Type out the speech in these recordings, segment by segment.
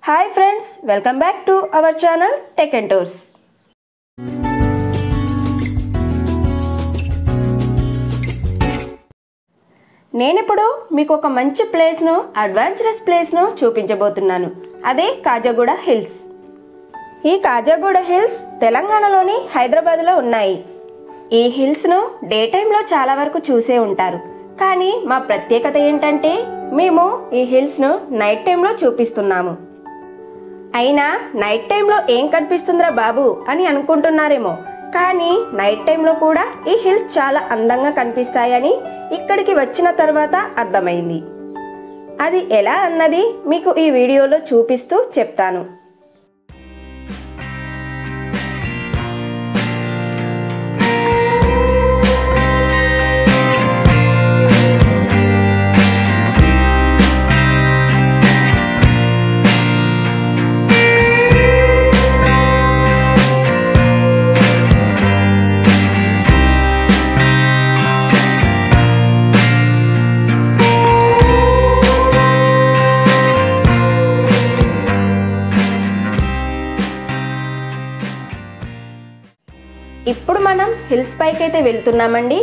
hi friends welcome back to our channel tech and tours నేనిప్పుడు మీకు ఒక మంచి ప్లేస్ను అడ్వెంచరస్ ప్లేస్ను చూపించబోతున్నాను అదే కాజాగూడ హిల్స్ ఈ కాజాగూడ హిల్స్ తెలంగాణలోని హైదరాబాద్లో ఉన్నాయి ఈ హిల్స్ను డే టైంలో చాలా వరకు చూసే ఉంటారు కానీ మా ప్రత్యేకత ఏంటంటే మేము ఈ హిల్స్ను నైట్ టైంలో చూపిస్తున్నాము అయినా నైట్ టైంలో ఏం కనిపిస్తుందిరా బాబు అని అనుకుంటున్నారేమో కానీ నైట్ టైంలో కూడా ఈ హిల్స్ చాలా అందంగా కనిపిస్తాయని ఇక్కడికి వచ్చిన తర్వాత అర్థమైంది అది ఎలా అన్నది మీకు ఈ వీడియోలో చూపిస్తూ చెప్తాను ఇప్పుడు మనం హిల్స్ పైకి అయితే వెళ్తున్నామండి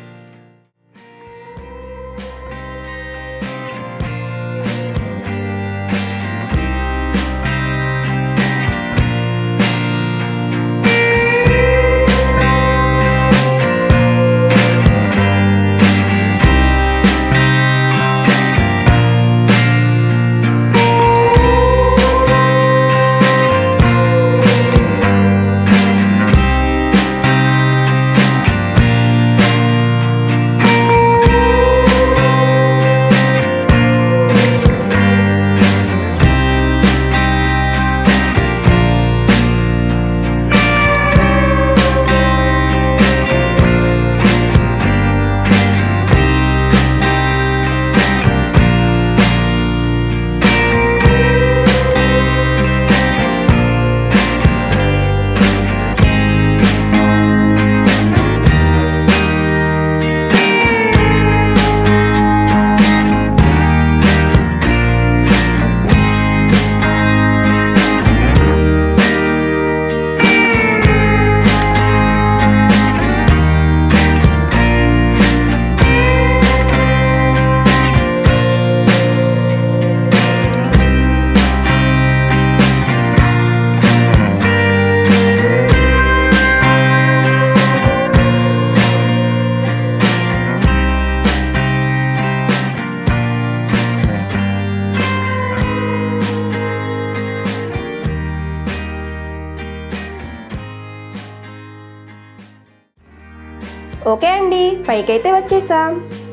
ఓకే అండి పైకైతే వచ్చేసాం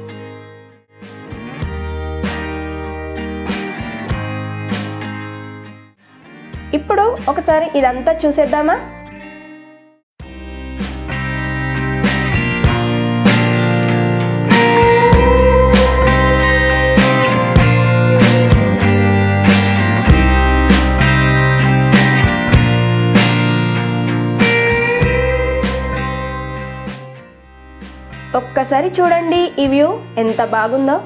ఇప్పుడు ఒకసారి ఇదంతా చూసేద్దామా ఒక్కసారి చూడండి ఈ వ్యూ ఎంత బాగుందో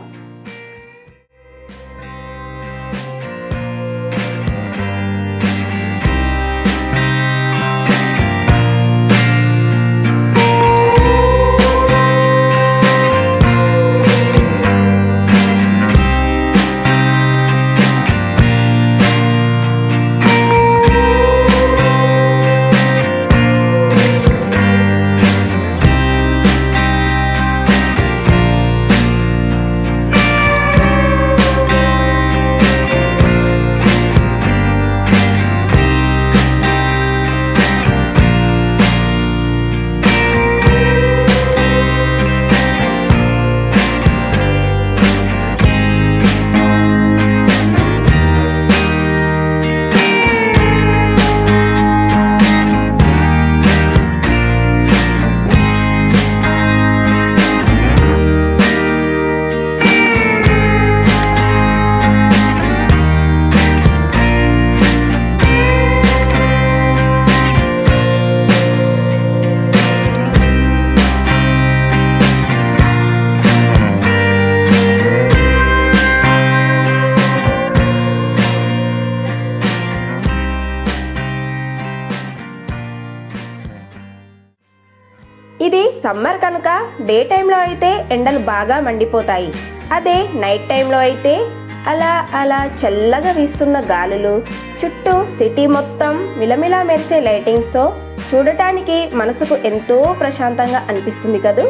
ఇది సమ్మర్ కనుక డే టైంలో అయితే ఎండలు బాగా మండిపోతాయి అదే నైట్ టైంలో అయితే అలా అలా చల్లగా వీస్తున్న గాలులు చుట్టూ సిటీ మొత్తం మిలమిలా మెరిసే లైటింగ్స్తో చూడటానికి మనసుకు ఎంతో ప్రశాంతంగా అనిపిస్తుంది కదూ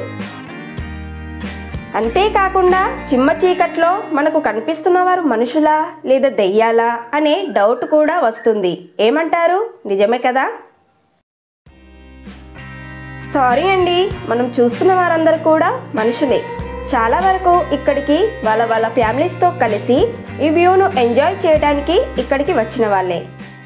అంతేకాకుండా చిమ్మ చీకట్లో మనకు కనిపిస్తున్న వారు మనుషులా లేదా దెయ్యాలా అనే డౌట్ కూడా వస్తుంది ఏమంటారు నిజమే కదా సారీ అండి మనం చూస్తున్న వారందరూ కూడా మనుషులే చాలా వరకు ఇక్కడికి వాళ్ళ వాళ్ళ ఫ్యామిలీస్తో కలిసి ఈ వ్యూను ఎంజాయ్ చేయడానికి ఇక్కడికి వచ్చిన వాళ్ళే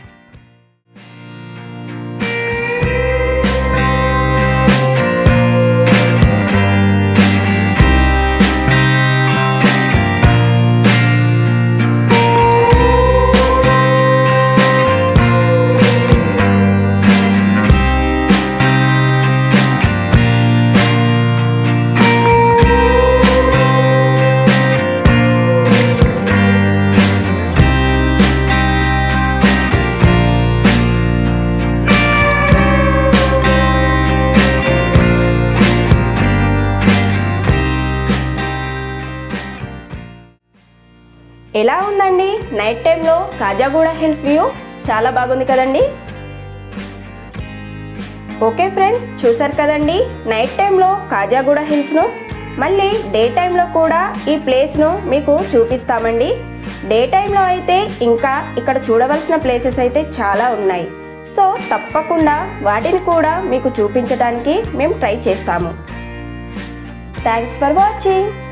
ఎలా ఉందండి నైట్ టైంలో కాజాగూడ హిల్స్ వ్యూ చాలా బాగుంది కదండి ఓకే ఫ్రెండ్స్ చూసారు కదండి నైట్ టైంలో కాజాగూడ హిల్స్ను మళ్ళీ డే టైంలో కూడా ఈ ప్లేస్ను మీకు చూపిస్తామండి డే టైంలో అయితే ఇంకా ఇక్కడ చూడవలసిన ప్లేసెస్ అయితే చాలా ఉన్నాయి సో తప్పకుండా వాటిని కూడా మీకు చూపించడానికి మేము ట్రై చేస్తాము థ్యాంక్స్ ఫర్ వాచింగ్